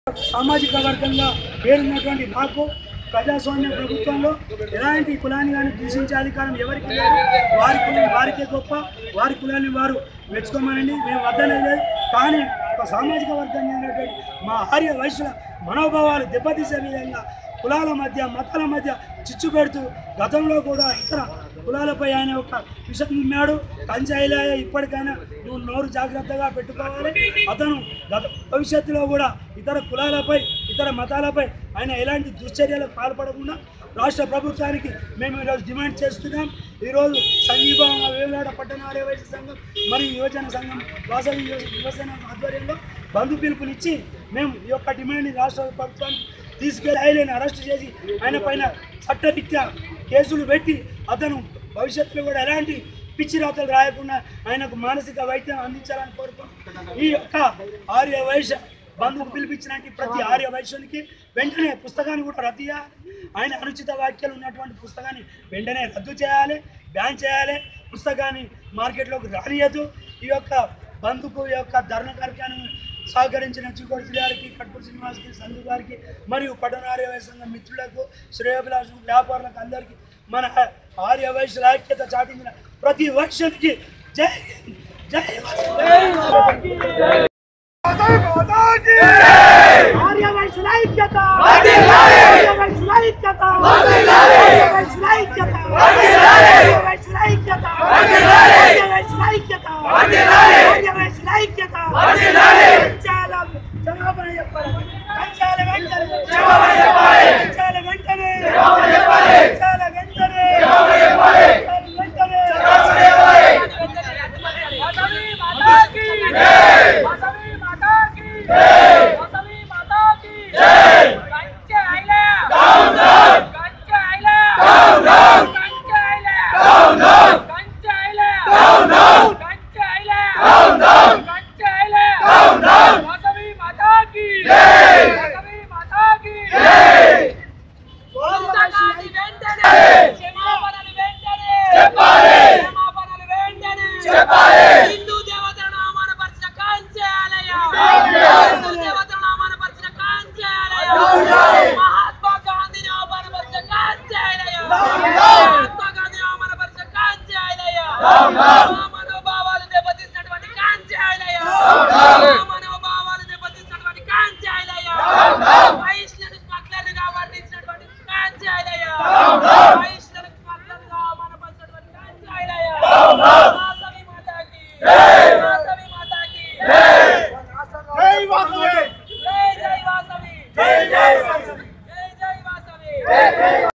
సామాజిక వర్గంగా పేరున్నటువంటి నాకు ప్రజాస్వామ్య ప్రభుత్వంలో ఎలాంటి కులాన్ని కానీ దూషించే అధికారం ఎవరికి లేదు వారి కులం వారికే గొప్ప వారి కులాన్ని వారు మెచ్చుకోమనండి మేము వద్దనేది లేదు కానీ ఒక సామాజిక వర్గం చెందినటువంటి మా ఆర్య వయసుల మనోభావాలు దెబ్బతీసే విధంగా కులాల మధ్య మతాల మధ్య చిచ్చు పెడుతూ గతంలో కూడా ఇతర కులాలపై ఆయన ఒక విషం నిమ్మాడు కంచాయిలాయ ఇప్పటికైనా నువ్వు నోరు జాగ్రత్తగా పెట్టుకోవాలి అతను గత భవిష్యత్తులో కూడా ఇతర కులాలపై ఇతర మతాలపై ఆయన ఎలాంటి దుశ్చర్యలకు పాల్పడకుండా రాష్ట్ర ప్రభుత్వానికి మేము ఈరోజు డిమాండ్ చేస్తున్నాం ఈరోజు సంఘీభావ వేలాడ పట్టణ ఆర్యవైశ్య సంఘం మరియు యువజన సంఘం వాసవి యువ- యువసేన ఆధ్వర్యంలో బంధు పిలుపునిచ్చి మేము ఈ యొక్క డిమాండ్ని రాష్ట్ర ప్రభుత్వానికి తీసుకెళ్లి ఆయన అరెస్ట్ చేసి ఆయన పైన చట్టరీత్యా కేసులు పెట్టి అతను భవిష్యత్తులో కూడా ఎలాంటి పిచ్చి రాతలు రాయకుండా ఆయనకు మానసిక వైద్యం అందించాలని కోరుకుంటున్నాను ఈ యొక్క ఆర్య వైశ్య బంధువుకు పిలిపించినట్టు ప్రతి ఆర్య వైశ్యునికి వెంటనే పుస్తకాన్ని కూడా రద్దు చేయాలి ఆయన అనుచిత వ్యాఖ్యలు ఉన్నటువంటి పుస్తకాన్ని వెంటనే రద్దు చేయాలి బ్యాన్ చేయాలి పుస్తకాన్ని మార్కెట్లోకి రానియద్దు ఈ యొక్క బంధుకు ఈ యొక్క ధర్మ కార్యక్రమం సహకరించిన చికోటి గారికి కట్పూర్ శ్రీనివాస్కి సంధు గారికి మరియు పట్టణార్య వయసు సంఘం మిత్రులకు శ్రేయభిలాషు వ్యాపారులకు అందరికీ మన ఆర్య వయసుల ఐక్యత చాటించిన ప్రతి వైశ్యునికి జై హింద్, జై ఆర్య వయసుల ఐక్యత ఆర్య వయసుల ఐక్యత ఆర్య వయసుల ఐక్యత ఆర్య వయసుల ఐక్యత ఆర్య వయసుల ఐక్యత ఆర్య వయసుల ఐక్యత కంచాల జవాబున చెప్పాలి కంచాల వెంటనే జవాబున చెప్పాలి కంచాల వెంటనే జవాబున చెప్పాలి కంచాల వెంటనే జవాబున చెప్పాలి వెంటనే జవాబున చెప్పాలి వాసవి మాతా కీ జై వాసవి మాతా కీ జై వాసవి మాతా కీ జై కంచె ఐలే డౌన్ డౌన్ కంచె ఐలే డౌన్ డౌన్ కంచె ఐలే డౌన్ డౌన్ కంచె ఐలే డౌన్ డౌన్ కంచె ఐలే డౌన్ డౌన్ కంచె ఐలే డౌన్ డౌన్ వాసవి మాతా కీ జై వాసవి మాతా కీ జై పుస్తకాన్ని వెంటనే క్షమాపణలు వెంటనే చెప్పాలి క్షమాపణలు వెంటనే చెప్పాలి హిందూ దేవతలను అవమానపరిచిన కాంచేయాలయ హిందూ దేవతలను అవమానపరిచిన కాంచేయాలయ మహాత్మా గాంధీని అవమానపరిచిన కాంచేయాలయ మహాత్మా గాంధీని అవమానపరిచిన కాంచేయాలయ మా మనోభావాలు దెబ్బతీసినటువంటి కాంచేయాలయ మా మనోభావాలు దెబ్బతీసినటువంటి కాంచేయాలయ వైష్ణవి స్మగ్లర్లుగా వర్ణించినటువంటి కాంచేయాలయ వైష్ణవి స్మగ్లర్లుగా అవమానపరిచినటువంటి కాంచేయాలయ వాసవి మాతాకి వాసవి మాతాకి జై వాసవి జై జై వాసవి జై జై వాసవి జై జై వాసవి